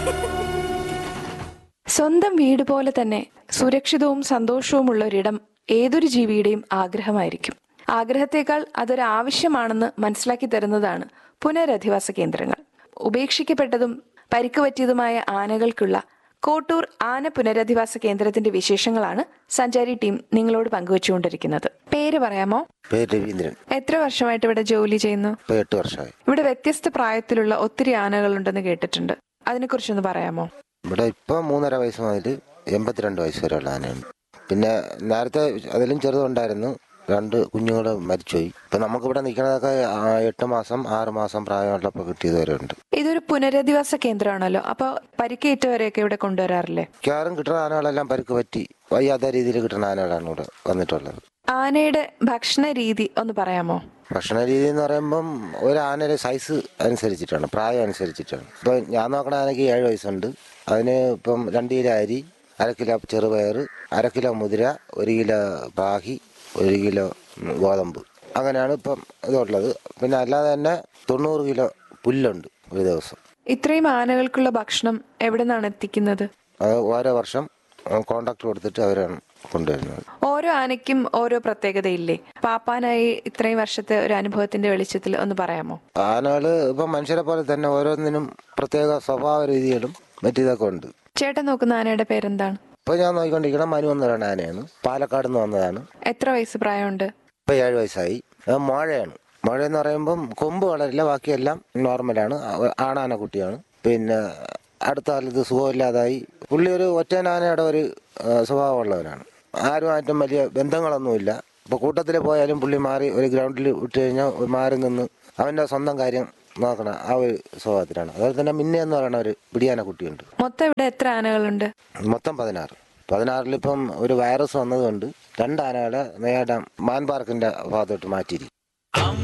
സ്വന്തം വീട് പോലെ തന്നെ സുരക്ഷിതവും സന്തോഷവുമുള്ള ഒരിടം ഏതൊരു ജീവിയുടെയും ആഗ്രഹമായിരിക്കും ആഗ്രഹത്തേക്കാൾ അതൊരു ആവശ്യമാണെന്ന് മനസ്സിലാക്കി തരുന്നതാണ് പുനരധിവാസ കേന്ദ്രങ്ങൾ ഉപേക്ഷിക്കപ്പെട്ടതും പരിക്ക് പറ്റിയതുമായ ആനകൾക്കുള്ള കോട്ടൂർ ആന പുനരധിവാസ കേന്ദ്രത്തിന്റെ വിശേഷങ്ങളാണ് സഞ്ചാരി ടീം നിങ്ങളോട് പങ്കുവച്ചുകൊണ്ടിരിക്കുന്നത് പേര് പറയാമോ പേര് രവീന്ദ്രൻ എത്ര വർഷമായിട്ട് ഇവിടെ ജോലി ചെയ്യുന്നു ഇപ്പോൾ എട്ട് വർഷമായി ഇവിടെ വ്യത്യസ്ത പ്രായത്തിലുള്ള ഒത്തിരി ആനകളുണ്ടെന്ന് കേട്ടിട്ടുണ്ട് അതിനെക്കുറിച്ചൊന്ന് പറയാമോ ഇവിടെ ഇപ്പം മൂന്നര വയസ്സ് മുതൽ എൺപത്തിരണ്ട് വയസ്സ് വരെയുള്ള ആനയുണ്ട് പിന്നെ നേരത്തെ അതിലും ചെറുതുണ്ടായിരുന്നു രണ്ട് കുഞ്ഞുങ്ങൾ മരിച്ചുപോയി ഇപ്പം നമുക്കിവിടെ നിൽക്കുന്നതൊക്കെ ആ, എട്ട് മാസം ആറ് മാസം പ്രായമുള്ളപ്പോൾ കിട്ടിയത് വരെ ഉണ്ട് ഇതൊരു പുനരധിവാസ കേന്ദ്രമാണല്ലോ അപ്പൊ പരിക്കേറ്റവരെയൊക്കെ ഇവിടെ കൊണ്ടുവരാറില്ലേ മിക്കവാറും കിട്ടുന്ന ആനകളെല്ലാം പരുക്ക് പറ്റി വയ്യാത്ത രീതിയിൽ കിട്ടുന്ന ആനകളാണ് ഇവിടെ വന്നിട്ടുള്ളത് ആനയുടെ ഭക്ഷണ രീതി ഒന്ന് പറയാമോ ഭക്ഷണ രീതി എന്ന് പറയുമ്പം ഒരു ആനയുടെ സൈസ് അനുസരിച്ചിട്ടാണ് പ്രായം അനുസരിച്ചിട്ടാണ് ഇപ്പം ഞാൻ നോക്കണ ആനയ്ക്ക് ഏഴ് വയസ്സുണ്ട് അതിന് ഇപ്പം രണ്ട് കിലോ അരി അര കിലോ ചെറുപയർ അര കിലോ മുതിര ഒരു കിലോ ബാഹി ഒരു കിലോ ഗോതമ്പ് അങ്ങനെയാണ് ഇപ്പം ഇതുള്ളത് പിന്നെ അല്ലാതെ തന്നെ തൊണ്ണൂറ് കിലോ പുല്ലുണ്ട് ഒരു ദിവസം ഇത്രയും ആനകൾക്കുള്ള ഭക്ഷണം എവിടെ നിന്നാണ് എത്തിക്കുന്നത് അത് ഓരോ വർഷം കോണ്ടാക്ട് കൊടുത്തിട്ട് അവരാണ് കൊണ്ടുവരുന്നത് ഓരോ ആനയ്ക്കും ഓരോ പ്രത്യേകതയില്ലേ പാപ്പാനായി ഇത്രയും വർഷത്തെ ഒരു അനുഭവത്തിന്റെ വെളിച്ചത്തിൽ ഒന്ന് പറയാമോ ആനകൾ ഇപ്പം മനുഷ്യരെ പോലെ തന്നെ ഓരോന്നിനും പ്രത്യേക സ്വഭാവ രീതികളും മറ്റിതൊക്കെ ഉണ്ട് ചേട്ടൻ നോക്കുന്ന ആനയുടെ പേരെന്താണ് ഇപ്പൊ ഞാൻ നോക്കിക്കൊണ്ടിരിക്കണം മനു എന്ന് പറയുന്ന ആനയാണ് പാലക്കാട് നിന്ന് വന്നതാണ് എത്ര വയസ്സ് പ്രായമുണ്ട് ഇപ്പൊ ഏഴ് വയസ്സായി അത് മോഴയാണ് മോഴ എന്ന് പറയുമ്പം കൊമ്പ് വളരില്ല ബാക്കിയെല്ലാം നോർമലാണ് അവ- ആണാന കുട്ടിയാണ് പിന്നെ അടുത്ത കാലത്ത് സുഖമില്ലാതായി പുള്ളി ഒരു ഒറ്റനാനയുടെ ഒരു ആ, സ്വഭാവമുള്ളവരാണ് ആരുമായിട്ടും വലിയ ബന്ധങ്ങളൊന്നുമില്ല ഇപ്പൊ കൂട്ടത്തിൽ പോയാലും പുള്ളി മാറി ഒരു ഗ്രൗണ്ടിൽ വിട്ട് കഴിഞ്ഞാൽ മാറി നിന്ന് അവന്റെ സ്വന്തം കാര്യം നോക്കണ ആ ഒരു സ്വഭാവത്തിലാണ് അതുപോലെ തന്നെ മിന്നെ എന്ന് പറയുന്ന ഒരു പിടിയാന കുട്ടിയുണ്ട് മൊത്തം ഇവിടെ എത്ര ആനകളുണ്ട് മൊത്തം പതിനാറ് പതിനാറിലിപ്പം ഒരു വൈറസ് വന്നതുകൊണ്ട് രണ്ട് ആനകളെ നേടാം മാൻ പാർക്കിന്റെ ഭാഗത്തോട്ട് മാറ്റിയിരിക്കും